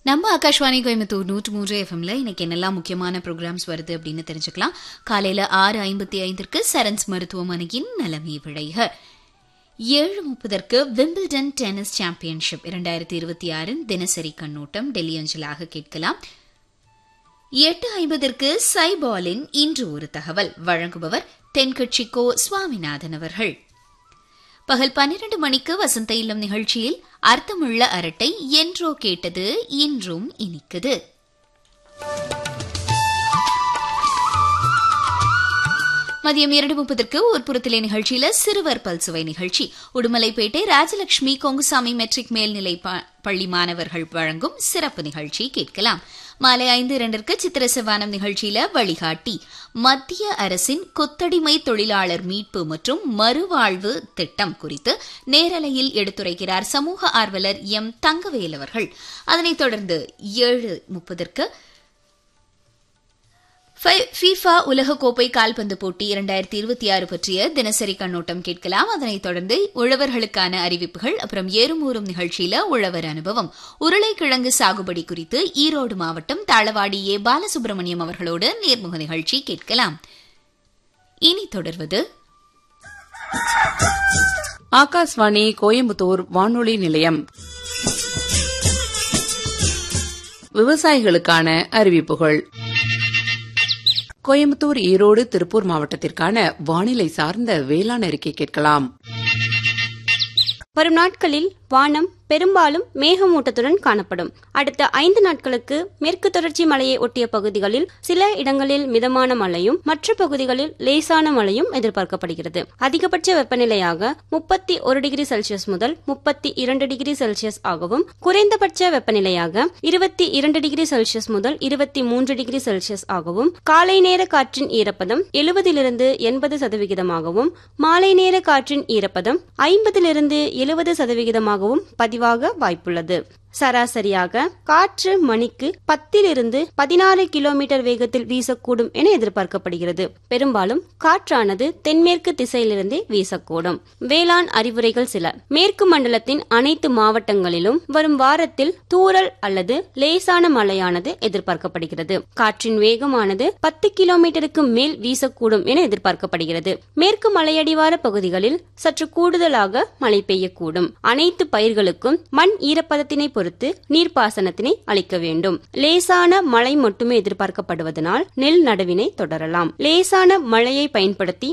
நம்ம ஆகாஷ்வாணி கோயம்புத்தூர் நூற்று மூன்று எஃப்எம்ல இன்னைக்கு என்னெல்லாம் முக்கியமான ப்ரோக்ராம்ஸ் வருது அப்படின்னு தெரிஞ்சுக்கலாம் காலையில ஆறு ஐம்பத்தி ஐந்திற்கு சரன்ஸ் மருத்துவமனையின் நலமே விளைக ஏழு முப்பதற்கு விம்பிள்டன் டென்னிஸ் சாம்பியன்ஷிப் இரண்டாயிரத்தி இருபத்தி ஆறின் தினசரி கண்ணோட்டம் டெல்லி அஞ்சலாக கேட்கலாம் எட்டு ஐம்பதற்கு சைபாலின் இன்று ஒரு தகவல் வழங்குபவர் தென்கட்சி கோ சுவாமிநாதன் அவர்கள் பகல் பன்னிரண்டு மணிக்கு வசந்த இல்லம் நிகழ்ச்சியில் அர்த்தமுள்ள அரட்டை என்றோ கேட்டது இன்றும் இனிக்குது மதியம் இரண்டு முப்பதற்கு ஊர்ப்புறத்திலே நிகழ்ச்சியில சிறுவர் பல்சுவை நிகழ்ச்சி உடுமலைப்பேட்டை ராஜலட்சுமி கொங்குசாமி மெட்ரிக் மேல்நிலை பள்ளி மாணவர்கள் வழங்கும் சிறப்பு நிகழ்ச்சி கேட்கலாம் மாலை ஐந்து இரண்டிற்கு சித்திர செவ்வானம் நிகழ்ச்சியில வழிகாட்டி மத்திய அரசின் கொத்தடிமை தொழிலாளர் மீட்பு மற்றும் மறுவாழ்வு திட்டம் குறித்து நேரலையில் எடுத்துரைக்கிறார் சமூக ஆர்வலர் எம் தங்கவேல் அவர்கள் அதனைத் தொடர்ந்து ஏழு முப்பதற்கு ஃபீஃபா உலகக்கோப்பை கால்பந்து போட்டி இரண்டாயிரத்தி இருபத்தி ஆறு பற்றிய தினசரி கண்ணோட்டம் கேட்கலாம் அதனைத் தொடர்ந்து உழவர்களுக்கான அறிவிப்புகள் அப்புறம் ஏறுமூறும் நிகழ்ச்சியில உழவர் அனுபவம் உருளைக்கிழங்கு சாகுபடி குறித்து ஈரோடு மாவட்டம் தாளவாடி ஏ பாலசுப்ரமணியம் அவர்களோடு நேர்முக நிகழ்ச்சி கேட்கலாம் இனி தொடர்வது ஆகாஷ்வாணி கோயம்புத்தூர் வானொலி நிலையம் விவசாயிகளுக்கான அறிவிப்புகள் கோயம்புத்தூர் ஈரோடு திருப்பூர் மாவட்டத்திற்கான வானிலை சார்ந்த வேளாண் அறிக்கை கேட்கலாம் வரும் நாட்களில் வானம் பெரும்பாலும் மேகமூட்டத்துடன் காணப்படும் அடுத்த ஐந்து நாட்களுக்கு மேற்கு தொடர்ச்சி மலையை ஒட்டிய பகுதிகளில் சில இடங்களில் மிதமான மழையும் மற்ற பகுதிகளில் லேசான மழையும் எதிர்பார்க்கப்படுகிறது அதிகபட்ச வெப்பநிலையாக முப்பத்தி ஒரு டிகிரி செல்சியஸ் முதல் முப்பத்தி இரண்டு டிகிரி செல்சியஸ் ஆகவும் குறைந்தபட்ச வெப்பநிலையாக இருபத்தி இரண்டு டிகிரி செல்சியஸ் முதல் இருபத்தி மூன்று டிகிரி செல்சியஸ் ஆகவும் காலை நேர காற்றின் ஈரப்பதம் எழுபதிலிருந்து எண்பது சதவிகிதமாகவும் மாலை நேர காற்றின் ஈரப்பதம் ஐம்பதிலிருந்து எழுபது சதவிகிதமாகவும் பதிவாக வாய்ப்புள்ளது சராசரியாக காற்று மணிக்கு பத்திலிருந்து பதினாறு கிலோமீட்டர் வேகத்தில் வீசக்கூடும் என எதிர்பார்க்கப்படுகிறது பெரும்பாலும் காற்றானது தென்மேற்கு திசையிலிருந்தே வீசக்கூடும் வேளாண் அறிவுரைகள் சில மேற்கு மண்டலத்தின் அனைத்து மாவட்டங்களிலும் வரும் வாரத்தில் தூறல் அல்லது லேசான மழையானது எதிர்பார்க்கப்படுகிறது காற்றின் வேகமானது பத்து கிலோமீட்டருக்கு மேல் வீசக்கூடும் என எதிர்பார்க்கப்படுகிறது மேற்கு மலையடிவார பகுதிகளில் சற்று கூடுதலாக மழை பெய்யக்கூடும் அனைத்து பயிர்களுக்கும் மண் ஈரப்பதத்தினை பொறுத்து நீர்ப்பாசனத்தினை அளிக்க வேண்டும் லேசான மழை மட்டுமே எதிர்பார்க்கப்படுவதனால் நெல் நடவினை தொடரலாம் லேசான மழையை பயன்படுத்தி